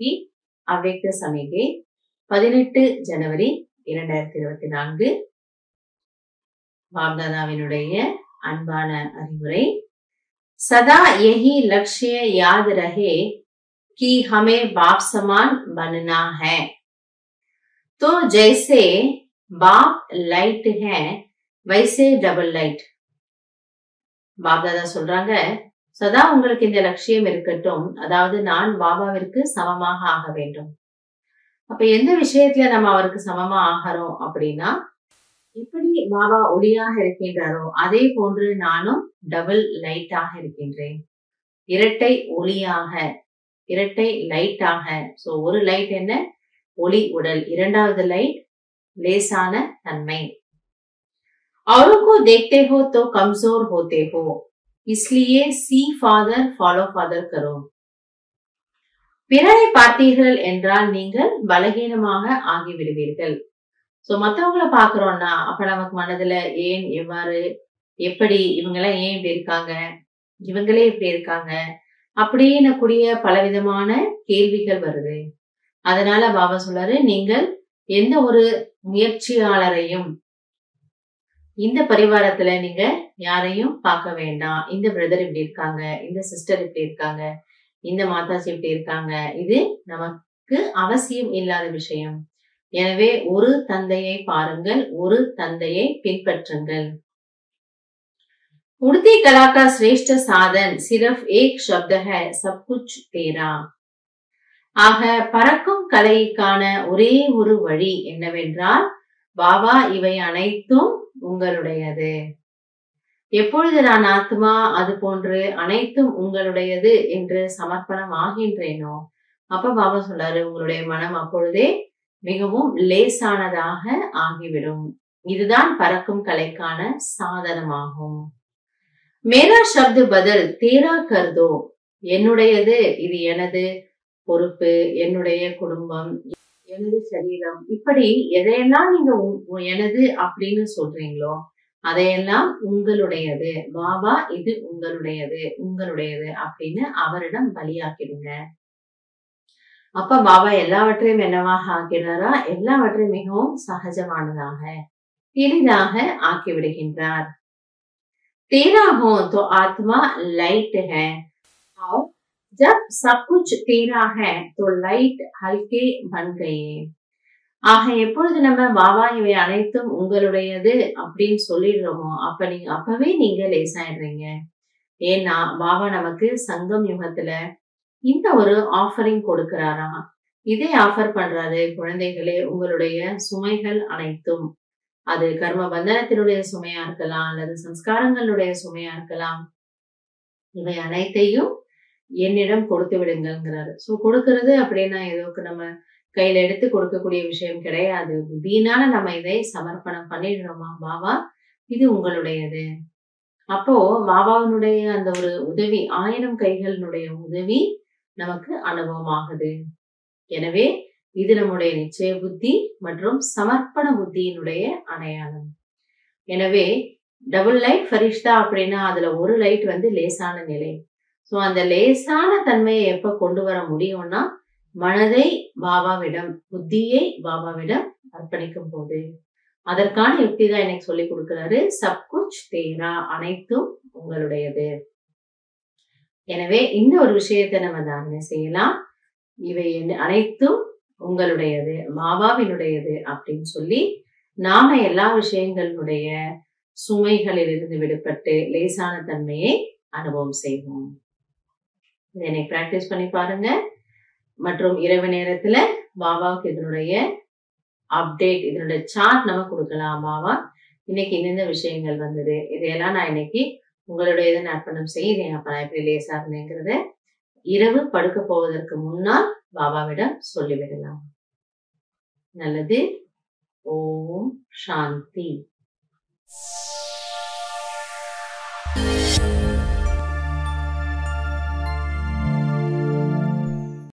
இன்னைக்கு அவ்யக்த சமிகை பதினெட்டு ஜனவரி இரண்டாயிரத்தி இருபத்தி நான்கு பாப்தாதாவினுடைய அன்பான அறிவுரை सदा यही लक्ष्य याद रहे कि हमें बाप समान बनना है तो जैसे बाप लाइट है वैसे डबल லைட் பாப்தாதா சொல்றாங்க சதா உங்களுக்கு இந்த லட்சியம் இருக்கட்டும் அதாவது நான் பாபாவிற்கு சமமாக ஆக வேண்டும் அப்ப எந்த விஷயத்துல நம்ம அவருக்கு சமமா ஆகிறோம் அப்படின்னா எப்படி பாபா ஒளியாக இருக்கின்றாரோ அதே போன்று நானும் டபுள் லைட்டாக இருக்கின்றேன் இரட்டை ஒளியாக இரட்டை லைட்டாக சோ ஒரு லைட் என்ன ஒளி உடல் இரண்டாவது லைட் லேசான தன்மை औरों को देखते हो तो कमजोर होते हो इसलिए सी फादर ஃபாலோ ஃபாதர் करो பிறரை பார்த்தீர்கள் என்றால் நீங்கள் பலகீனமாக ஆகிவிடுவீர்கள் சோ மத்தவங்கள பாக்குறோம்னா அப்ப நமக்கு மனதுல ஏன் எவ்வாறு எப்படி இவங்கெல்லாம் ஏன் இப்படி இருக்காங்க இவங்களே இப்படி இருக்காங்க அப்படின்னு கூடிய பலவிதமான கேள்விகள் வருது அதனால பாபா சொல்றாரு நீங்கள் எந்த ஒரு முயற்சியாளரையும் இந்த பரிவாரத்துல நீங்க யாரையும் பார்க்க வேண்டாம் இந்த பிரதர் இப்படி இருக்காங்க இந்த சிஸ்டர் இப்படி இருக்காங்க இந்த மாதாஜி இப்படி இருக்காங்க இது நமக்கு அவசியம் இல்லாத விஷயம் எனவே ஒரு தந்தையை பாருங்கள் ஒரு தந்தையை பின்பற்றுங்கள் उड़ती कला का श्रेष्ठ साधन सिर्फ एक शब्द है सब कुछ तेरा ஆக பறக்கும் கலைக்கான ஒரே ஒரு வழி என்னவென்றால் பாபா இவை அனைத்தும் உங்களுடையது எப்பொழுது நான் ஆத்மா அது போன்று அனைத்தும் உங்களுடையது என்று சமர்ப்பணம் ஆகின்றேனோ அப்ப பாபா சொல்றாரு உங்களுடைய மனம் அப்பொழுதே மிகவும் லேசானதாக ஆகிவிடும் இதுதான் பறக்கும் கலைக்கான சாதனமாகும் மேரா சப்து பதில் தேரா கருதோ என்னுடையது இது எனது பொறுப்பு என்னுடைய குடும்பம் எனது சரீரம் இப்படி எதையெல்லாம் நீங்க எனது அப்படின்னு சொல்றீங்களோ அதையெல்லாம் உங்களுடையது பாபா இது உங்களுடையது உங்களுடையது அப்படின்னு அவரிடம் பலியாக்கிடுங்க அப்ப பாபா எல்லாவற்றையும் என்னவாக ஆக்கிறாரா எல்லாவற்றையும் மிகவும் சகஜமானதாக எளிதாக ஆக்கி விடுகின்றார் तेरा हो तो आत्मा लाइट है और जब सब कुछ तेरा है तो लाइट हल्के बन गए ஆக எப்பொழுது நம்ம பாபா இவை அனைத்தும் உங்களுடையது அப்படின்னு சொல்லிடுறோமோ அப்ப நீங்க அப்பவே நீங்க லேசாயிடுறீங்க ஏன்னா பாபா நமக்கு சங்கம் யுகத்துல இந்த ஒரு ஆஃபரிங் கொடுக்கிறாரா இதை ஆஃபர் பண்றாரு குழந்தைகளே உங்களுடைய சுமைகள் அனைத்தும் அது கர்ம பந்தனத்தினுடைய சுமையா இருக்கலாம் அல்லது சம்ஸ்காரங்களுடைய சுமையா இருக்கலாம் இவை அனைத்தையும் என்னிடம் கொடுத்து விடுங்கிறாரு சோ கொடுக்கறது அப்படின்னா ஏதோக்கு நம்ம கையில எடுத்து கொடுக்கக்கூடிய விஷயம் கிடையாது புத்தியினால நம்ம இதை சமர்ப்பணம் பண்ணிடுறோமா பாபா இது உங்களுடையது அப்போ பாபாவினுடைய அந்த ஒரு உதவி ஆயிரம் கைகளினுடைய உதவி நமக்கு அனுபவமாகுது எனவே இது நம்முடைய நிச்சய புத்தி மற்றும் சமர்ப்பண புத்தியினுடைய அடையாளம் எனவே டபுள் லைட் ஃபரிஷ்தா அப்படின்னா அதுல ஒரு லைட் வந்து லேசான நிலை சோ அந்த லேசான தன்மையை எப்ப கொண்டு வர முடியும்னா மனதை பாபாவிடம் புத்தியை பாபாவிடம் அர்ப்பணிக்கும் போது அதற்கான யுக்தி தான் எனக்கு சொல்லி கொடுக்கிறாரு சப்குச் தேரா அனைத்தும் உங்களுடையது எனவே இந்த ஒரு விஷயத்தை நம்ம தானே செய்யலாம் இவை அனைத்தும் உங்களுடையது பாபாவினுடையது அப்படின்னு சொல்லி நாம எல்லா விஷயங்களுடைய சுமைகளில் இருந்து விடுபட்டு லேசான தன்மையை அனுபவம் செய்வோம் இதனை பிராக்டிஸ் பண்ணி பாருங்க மற்றும் இரவு நேரத்துல பாபாவுக்கு இதனுடைய அப்டேட் இதனுடைய சார்ட் நம்ம கொடுக்கலாம் பாபா இன்னைக்கு இந்தந்த விஷயங்கள் வந்தது இதையெல்லாம் நான் இன்னைக்கு உங்களுடைய இதை அர்ப்பணம் செய்தேன் அப்ப நான் எப்படி லேசா இருந்தேங்கிறத இரவு படுக்க போவதற்கு முன்னால் பாபாவிடம் சொல்லிவிடலாம் நல்லது ஓம் சாந்தி